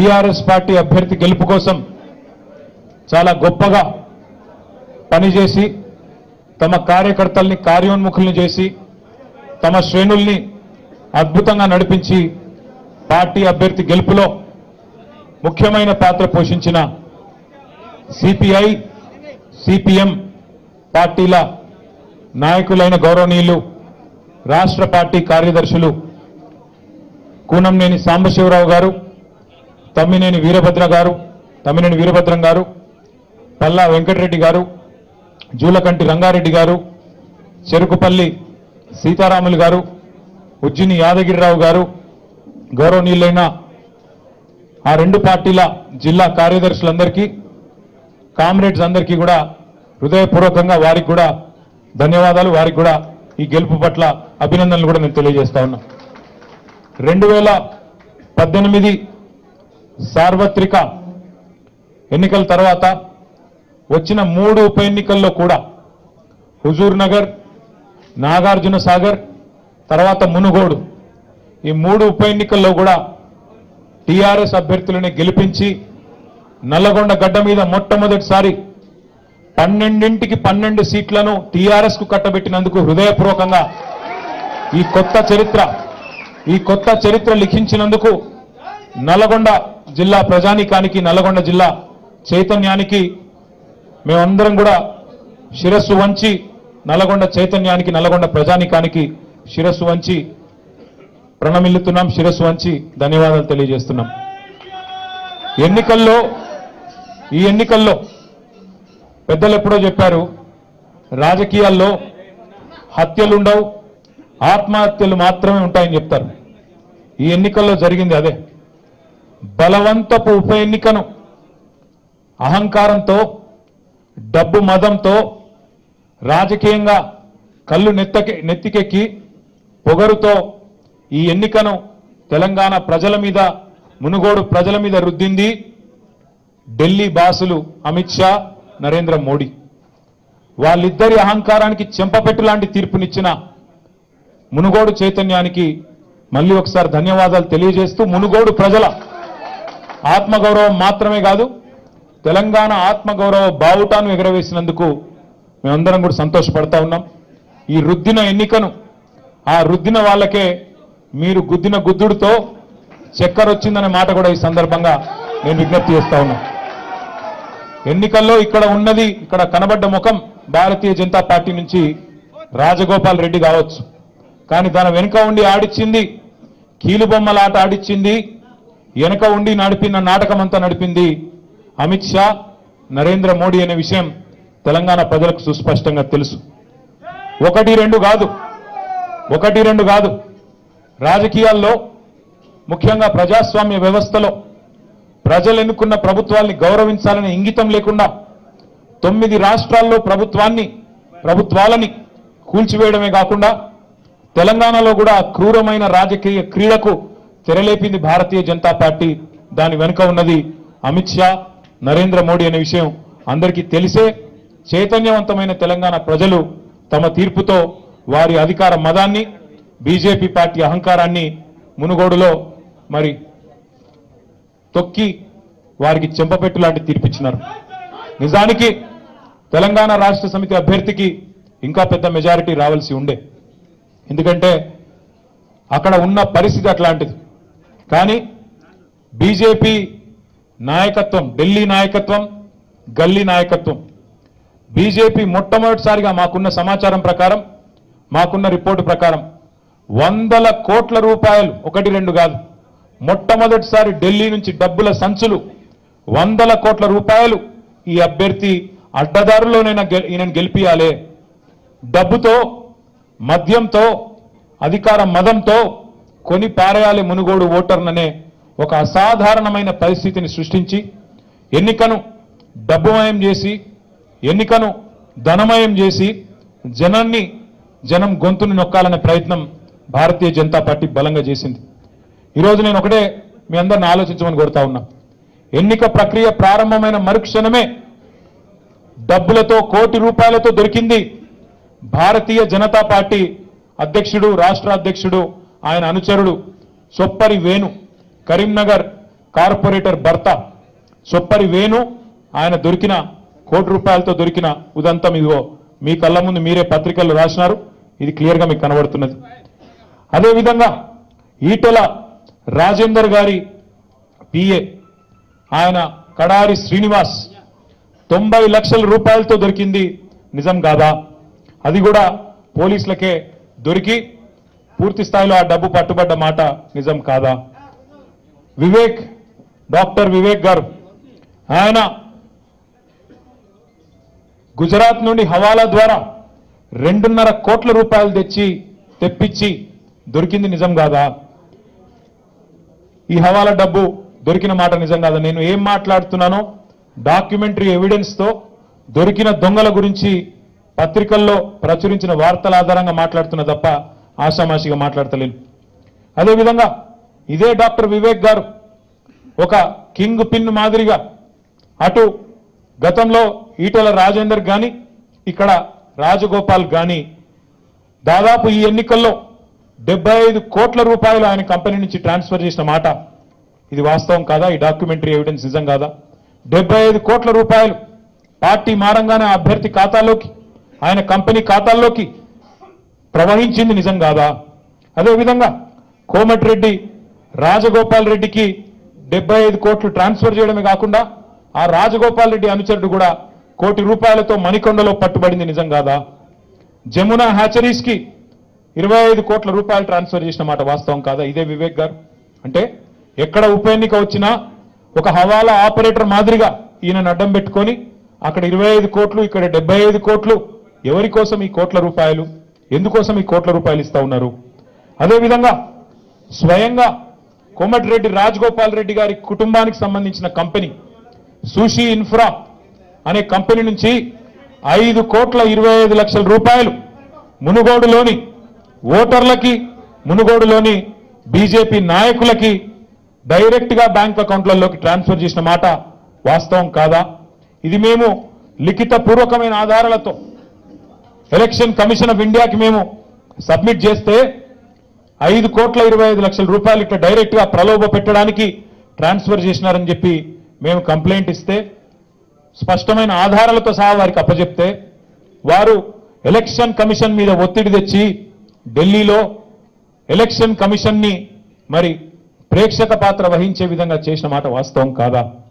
TRS party అభ్యర్థి గెలుపు కోసం చాలా గొప్పగా పనిచేసి తమ కార్యకర్తల్ని కార్యోన్ముఖుల్ని చేసి తమ శ్రేణుల్ని అద్భుతంగా నడిపించి పార్టీ అభ్యర్థి గెలుపులో ముఖ్యమైన పాత్ర పోషించిన సిపిఐ సిపిఎం పార్టీల నాయకులైన గౌరవనీయులు రాష్ట్ర పార్టీ కార్యదర్శులు కూనంనేని సాంబశివరావు గారు తమ్మినేని వీరభద్ర గారు తమ్మినేని వీరభద్రం గారు పల్లా వెంకటరెడ్డి గారు జూలకంటి రంగారెడ్డి గారు చెరుకుపల్లి సీతారాములు గారు ఉజ్జిని యాదగిరిరావు గారు గౌరవనీయులైన ఆ రెండు పార్టీల జిల్లా కార్యదర్శులందరికీ కామ్రేడ్స్ అందరికీ కూడా హృదయపూర్వకంగా వారికి కూడా ధన్యవాదాలు వారికి కూడా ఈ గెలుపు పట్ల అభినందనలు కూడా నేను తెలియజేస్తా ఉన్నా రెండు వేల పద్దెనిమిది సార్వత్రిక ఎన్నికల తర్వాత వచ్చిన మూడు ఉప ఎన్నికల్లో కూడా హుజూర్ నగర్ నాగార్జున సాగర్ తర్వాత మునుగోడు ఈ మూడు ఉప ఎన్నికల్లో కూడా టీఆర్ఎస్ అభ్యర్థులని గెలిపించి నల్లగొండ గడ్డ మీద మొట్టమొదటిసారి పన్నెండింటికి పన్నెండు సీట్లను టీఆర్ఎస్ కు కట్టబెట్టినందుకు హృదయపూర్వకంగా ఈ కొత్త చరిత్ర ఈ కొత్త చరిత్ర లిఖించినందుకు నల్లగొండ జిల్లా ప్రజానీకానికి నల్లగొండ జిల్లా చైతన్యానికి మేమందరం కూడా శిరస్సు వంచి నల్లగొండ చైతన్యానికి నల్లగొండ ప్రజానీకానికి శిరస్సు వంచి ప్రణమిల్లుతున్నాం శిరస్సు వంచి ధన్యవాదాలు తెలియజేస్తున్నాం ఎన్నికల్లో ఈ ఎన్నికల్లో పెద్దలు ఎప్పుడో చెప్పారు రాజకీయాల్లో హత్యలుండవు ఆత్మహత్యలు మాత్రమే ఉంటాయని చెప్తారు ఈ ఎన్నికల్లో జరిగింది అదే బలవంతపు ఉప ఎన్నికను అహంకారంతో డబ్బు మదంతో రాజకీయంగా కళ్ళు నెత్తకి నెత్తికెక్కి పొగరుతో ఈ ఎన్నికను తెలంగాణ ప్రజల మీద మునుగోడు ప్రజల మీద రుద్దింది ఢిల్లీ బాసులు అమిత్ షా నరేంద్ర మోడీ వాళ్ళిద్దరి అహంకారానికి చెంపపెట్టు లాంటి తీర్పునిచ్చిన మునుగోడు చైతన్యానికి మళ్ళీ ఒకసారి ధన్యవాదాలు తెలియజేస్తూ మునుగోడు ప్రజల ఆత్మగౌరవం మాత్రమే కాదు తెలంగాణ ఆత్మగౌరవ బావుటాను ఎగరవేసినందుకు మేమందరం కూడా సంతోషపడతా ఉన్నాం ఈ రుద్దిన ఎన్నికను ఆ రుద్దిన వాళ్ళకే మీరు గుద్దిన గుద్దుడితో చక్కెర వచ్చిందనే మాట కూడా ఈ సందర్భంగా నేను విజ్ఞప్తి చేస్తా ఉన్నా ఎన్నికల్లో ఇక్కడ ఉన్నది ఇక్కడ కనబడ్డ ముఖం భారతీయ జనతా పార్టీ నుంచి రాజగోపాల్ రెడ్డి కావచ్చు కానీ తన వెనుక ఉండి ఆడిచ్చింది కీలుబొమ్మల ఆట ఆడిచ్చింది వెనుక ఉండి నడిపిన నాటకం అంతా నడిపింది అమిత్ షా నరేంద్ర మోడీ అనే విషయం తెలంగాణ ప్రజలకు సుస్పష్టంగా తెలుసు ఒకటి రెండు కాదు ఒకటి రెండు కాదు రాజకీయాల్లో ముఖ్యంగా ప్రజాస్వామ్య వ్యవస్థలో ప్రజలు ఎన్నుకున్న ప్రభుత్వాల్ని గౌరవించాలనే ఇంగితం లేకుండా తొమ్మిది రాష్ట్రాల్లో ప్రభుత్వాన్ని ప్రభుత్వాలని కూల్చివేయడమే కాకుండా తెలంగాణలో కూడా క్రూరమైన రాజకీయ క్రీడకు తెరలేపింది భారతీయ జనతా పార్టీ దాని వెనుక ఉన్నది అమిత్ షా నరేంద్ర మోడీ అనే విషయం అందరికీ తెలిసే చైతన్యవంతమైన తెలంగాణ ప్రజలు తమ తీర్పుతో వారి అధికార మదాన్ని బీజేపీ పార్టీ అహంకారాన్ని మునుగోడులో మరి తొక్కి వారికి చెంపపెట్టు లాంటి తీర్పిచ్చినారు నిజానికి తెలంగాణ రాష్ట్ర సమితి అభ్యర్థికి ఇంకా పెద్ద మెజారిటీ రావాల్సి ఉండే ఎందుకంటే అక్కడ ఉన్న పరిస్థితి అట్లాంటిది కానీ బీజేపీ నాయకత్వం ఢిల్లీ నాయకత్వం గల్లీ నాయకత్వం బీజేపీ మొట్టమొదటిసారిగా మాకున్న సమాచారం ప్రకారం మాకున్న రిపోర్టు ప్రకారం వందల కోట్ల రూపాయలు ఒకటి రెండు కాదు మొట్టమొదటిసారి ఢిల్లీ నుంచి డబ్బుల సంచులు వందల కోట్ల రూపాయలు ఈ అభ్యర్థి అడ్డదారులోనైనా గె- ఈయనను గెలిపియాలే డబ్బుతో మద్యంతో అధికార మదంతో కొని పారేయాలి మునుగోడు ఓటర్ననే ఒక అసాధారణమైన పరిస్థితిని సృష్టించి ఎన్నికను డబ్బుమయం చేసి ఎన్నికను ధనమయం చేసి జనాన్ని జనం గొంతుని నొక్కాలనే ప్రయత్నం భారతీయ జనతా పార్టీ బలంగా చేసింది ఈరోజు నేను ఒకటే మీ అందరిని ఆలోచించమని కోరుతా ఉన్నా ఎన్నిక ప్రక్రియ ప్రారంభమైన మరుక్షణమే డబ్బులతో కోటి రూపాయలతో దొరికింది భారతీయ జనతా పార్టీ అధ్యక్షుడు రాష్ట్ర అధ్యక్షుడు ఆయన అనుచరుడు సొప్పరి వేణు కరీంనగర్ కార్పొరేటర్ భర్త చొప్పరి వేణు ఆయన దొరికిన కోటి రూపాయలతో దొరికిన ఉదంతం ఇదిగో మీ కళ్ళ ముందు మీరే పత్రికల్లో రాసినారు ఇది క్లియర్గా మీకు కనబడుతున్నది అదేవిధంగా ఈటెల రాజేందర్ గారి పిఏ ఆయన కడారి శ్రీనివాస్ తొంభై లక్షల రూపాయలతో దొరికింది నిజం కాదా అది కూడా పోలీసులకే దొరికి పూర్తి స్థాయిలో ఆ డబ్బు పట్టుబడ్డ మాట నిజం కాదా వివేక్ డాక్టర్ వివేక్ గారు ఆయన గుజరాత్ నుండి హవాలా ద్వారా రెండున్నర కోట్ల రూపాయలు తెచ్చి తెప్పించి దొరికింది నిజం కాదా ఈ హవాలా డబ్బు దొరికిన మాట నిజం కాదా నేను ఏం మాట్లాడుతున్నానో డాక్యుమెంటరీ ఎవిడెన్స్ తో దొరికిన దొంగల గురించి పత్రికల్లో ప్రచురించిన వార్తల ఆధారంగా మాట్లాడుతున్నా తప్ప ఆషామాషిగా మాట్లాడతలేను అదేవిధంగా ఇదే డాక్టర్ వివేక్ గారు ఒక కింగ్ పిన్ మాదిరిగా అటు గతంలో ఈటల రాజేందర్ గాని ఇక్కడ రాజగోపాల్ గాని దాదాపు ఈ ఎన్నికల్లో డెబ్బై ఐదు కోట్ల రూపాయలు ఆయన కంపెనీ నుంచి ట్రాన్స్ఫర్ చేసిన మాట ఇది వాస్తవం కాదా ఈ డాక్యుమెంటరీ ఎవిడెన్స్ నిజం కాదా డెబ్బై ఐదు కోట్ల రూపాయలు పార్టీ మారంగానే ఆ అభ్యర్థి ఖాతాలోకి ఆయన కంపెనీ ఖాతాల్లోకి ప్రవహించింది నిజం కాదా అదేవిధంగా కోమటిరెడ్డి రాజగోపాల్ రెడ్డికి డెబ్బై ఐదు కోట్లు ట్రాన్స్ఫర్ చేయడమే కాకుండా ఆ రాజగోపాల్ రెడ్డి అనుచరుడు కూడా కోటి రూపాయలతో మణికొండలో పట్టుబడింది నిజం కాదా జమునా హ్యాచరీస్ కి ఇరవై ఐదు కోట్ల రూపాయలు ట్రాన్స్ఫర్ చేసిన మాట వాస్తవం కాదా ఇదే వివేక్ గారు అంటే ఎక్కడ ఉప ఎన్నిక వచ్చినా ఒక హవాలా ఆపరేటర్ మాదిరిగా ఈయన అడ్డం పెట్టుకొని అక్కడ ఇరవై ఐదు కోట్లు ఇక్కడ డెబ్బై ఐదు కోట్లు ఎవరి కోసం ఈ కోట్ల రూపాయలు ఎందుకోసం ఈ కోట్ల రూపాయలు ఇస్తా ఉన్నారు అదేవిధంగా స్వయంగా కోమటిరెడ్డి రాజగోపాల్ రెడ్డి గారి కుటుంబానికి సంబంధించిన కంపెనీ సుషి ఇన్ఫ్రా అనే కంపెనీ నుంచి ఐదు కోట్ల ఇరవై ఐదు లక్షల రూపాయలు మునుగోడులోని ఓటర్లకి మునుగోడులోని బీజేపీ నాయకులకి డైరెక్ట్ గా బ్యాంక్ అకౌంట్లలోకి ట్రాన్స్ఫర్ చేసిన మాట వాస్తవం కాదా ఇది మేము లిఖిత పూర్వకమైన ఆధారాలతో ఎలక్షన్ కమిషన్ ఆఫ్ ఇండియాకి మేము సబ్మిట్ చేస్తే ఐదు కోట్ల ఇరవై ఐదు లక్షల రూపాయలు ఇట్లా డైరెక్ట్ గా ప్రలోభ పెట్టడానికి ట్రాన్స్ఫర్ చేసినారని చెప్పి మేము కంప్లైంట్ ఇస్తే స్పష్టమైన ఆధారాలతో సహా వారికి అప్పచెప్తే వారు ఎలక్షన్ కమిషన్ మీద ఒత్తిడి తెచ్చి ఢిల్లీలో ఎలక్షన్ కమిషన్ ని మరి ప్రేక్షక పాత్ర వహించే విధంగా చేసిన మాట వాస్తవం కాదా